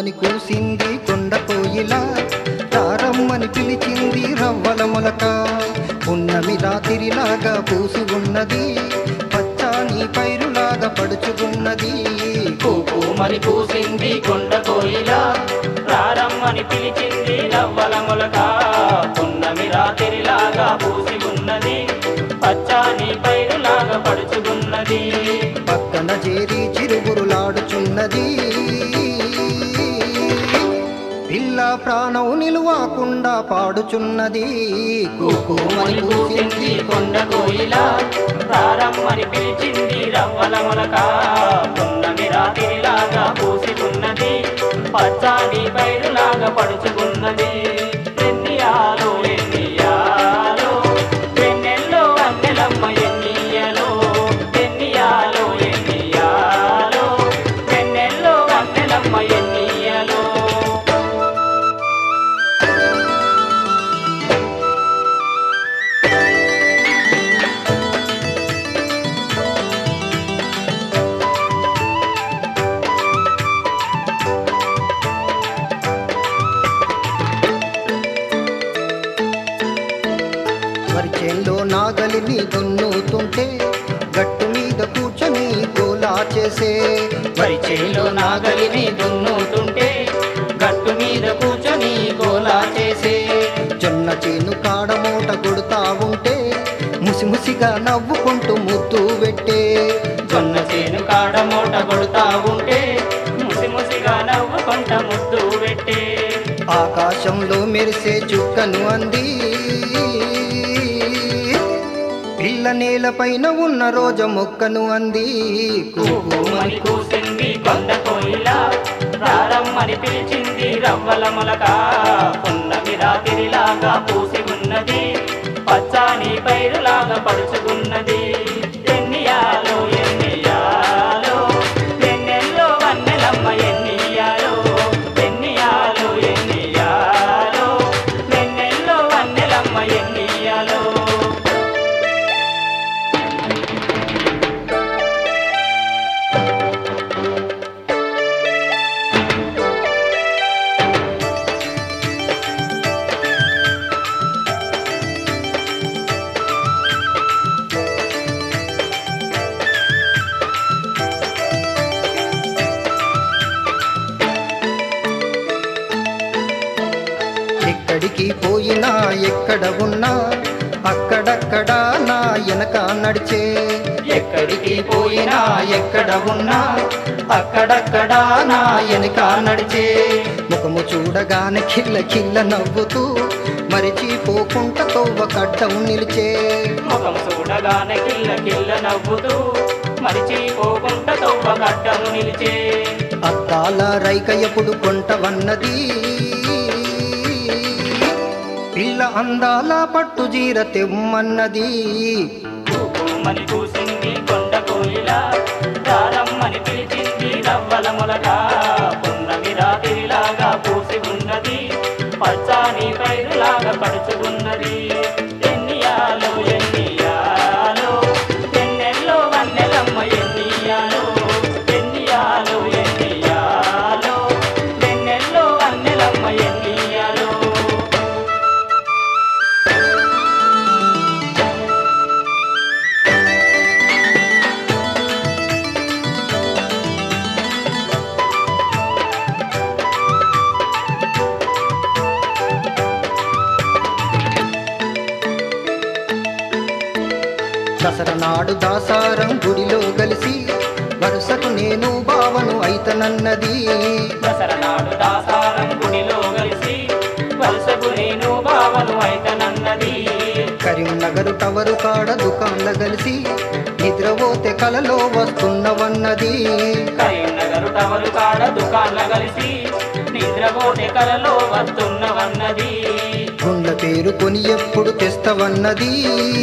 కూకుమని కూసింది కొండ కోయిల తారమ్మని పిలిచింది రవ్వల మొలక ఉన్నమి రాతిరిలాగా పూసి ఉన్నది పచ్చాని పైరులాగా పడుచుకున్నది కూకుమని కూసింది కొండ కోయిల ప్రారమ్మని పిలిచింది రవ్వల మొలక పున్నమి రాత్రిలాగా పూసి ఉన్నది పచ్చాని పైరులాగా పడుచుకున్నది పక్కన చేరి చిరుగురులాడుచున్నది పిల్ల ప్రాణం నిలువకుండా పాడుచున్నది కూకుమని కూసింది కొండ కోయిల ప్రారమ్మని పిలిచింది రవ్వల మొలక పున్నమి రాత్రిలాగా పూసి ఉన్నది పచ్చాని పైరులాగా పడుచుకున్నది ఎన్నియాలో ఎన్నియాలో వెన్నెల్లో అన్నెలమ్మ ఎన్నియలో ఎన్నియాలో ఎన్నియాలో వెన్నెల్లో అన్నెలమ్మ ఎన్నియలో వరిచేల్లో నాగలిని దున్నుతుంటే గట్టు మీద కూర్చొని గోలా చేసే వరి చేలో నాగలిని దున్నుతుంటే గట్టు మీద కూర్చొని గోలా చేసే జొన్న చేను కాడమూట కొడుతా ఉంటే ముసిముసిగా నవ్వుకుంటూ ముద్దు పెట్టే జొన్న చేను కాడ మూట కొడుతా ఉంటే ముసి ముసిగా నవ్వుకుంట ముద్దు పెట్టే ఆకాశంలో మెరిసే చుక్కను అంది పిల్ల నేలపైన ఉన్న రోజ మొక్కను అంది కూకుమని కూసింది కొండ కోయిల ప్రారమ్మని పిలిచింది రవ్వల మొలక పున్నమి రాత్రిలాగా పూసి ఉన్నది పచ్చాని పైరులాగా పడుచుకున్నది ఎన్నియాలో ఎన్నియాలో ఎన్నెల్లో వన్నెలమ్మ ఎన్నియాలో ఎన్నియాలో ఎన్నియాలో వెన్నెల్లో వన్నెలమ్మ ఎన్నియాలో ఎక్కడికి పోయినా ఎక్కడ ఉన్నా అక్కడక్కడ నా వెనక నడిచే ఎక్కడికి పోయినా ఎక్కడ ఉన్నా అక్కడక్కడ నా వెనుక నడిచే ముఖము చూడగానే కిల్ల కిల్ల నవ్వుతూ మరిచిపోకుండా తవ్వ కడ్డం నిలిచే ముఖం చూడగానే కిల్ల కిల్ల నవ్వుతూ మరిచిపోకుండా తొవ్వ గడ్డము నిలిచే అద్దాల రైక ఎప్పుడు కొంటవన్నది పిల్ల అందాల పట్టు జీర తెమ్మన్నది కూకుమని కూసింది కొండ కోయిల దారమ్మని పిలిచింది రవ్వల మొలక పున్నమి రాత్రిలాగా పూసి ఉన్నది పచ్చాని పైరులాగా పడుచుకున్నది ఎన్నియాలో ఎన్నియాలో ఎన్నెల్లో వన్నెలమ్మ ఎన్నియాలో ఎన్నియాలో ఎన్నియాలో వెన్నెల్లో వన్నెలమ్మ ఎన్నియాలో దసరా నాడు దాసారం గుడిలో కలిసి వరుసకు నేను బావను అయితనన్నది దసరా నాడు దాసారం గుడిలో కలిసి వలసకు నేను బావను అయితనన్నది కరీంనగర్ టవరు కాడ దుకాన్ల కలిసి నిద్రపోతే కలలో వస్తున్నవన్నది కరీంనగర్ టవరు కాడ దుకాన్ల కలిసి నిద్రపోతే కలలో వస్తున్నవన్నది గుండ్ల పేరు కొని ఎప్పుడు తెస్తవన్నది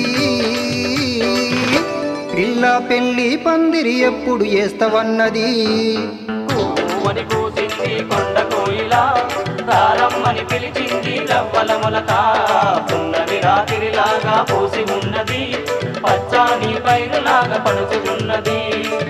పిల్ల పెళ్లి పందిరి ఎప్పుడు వేస్తవన్నది కూవని కూసింది కొండ కోయిల తారమ్మని పిలిచింది రవ్వల మొలక పున్నమి రాత్రిలాగా పూసి ఉన్నది పచ్చాని పైరులాగా పడుచుకున్నది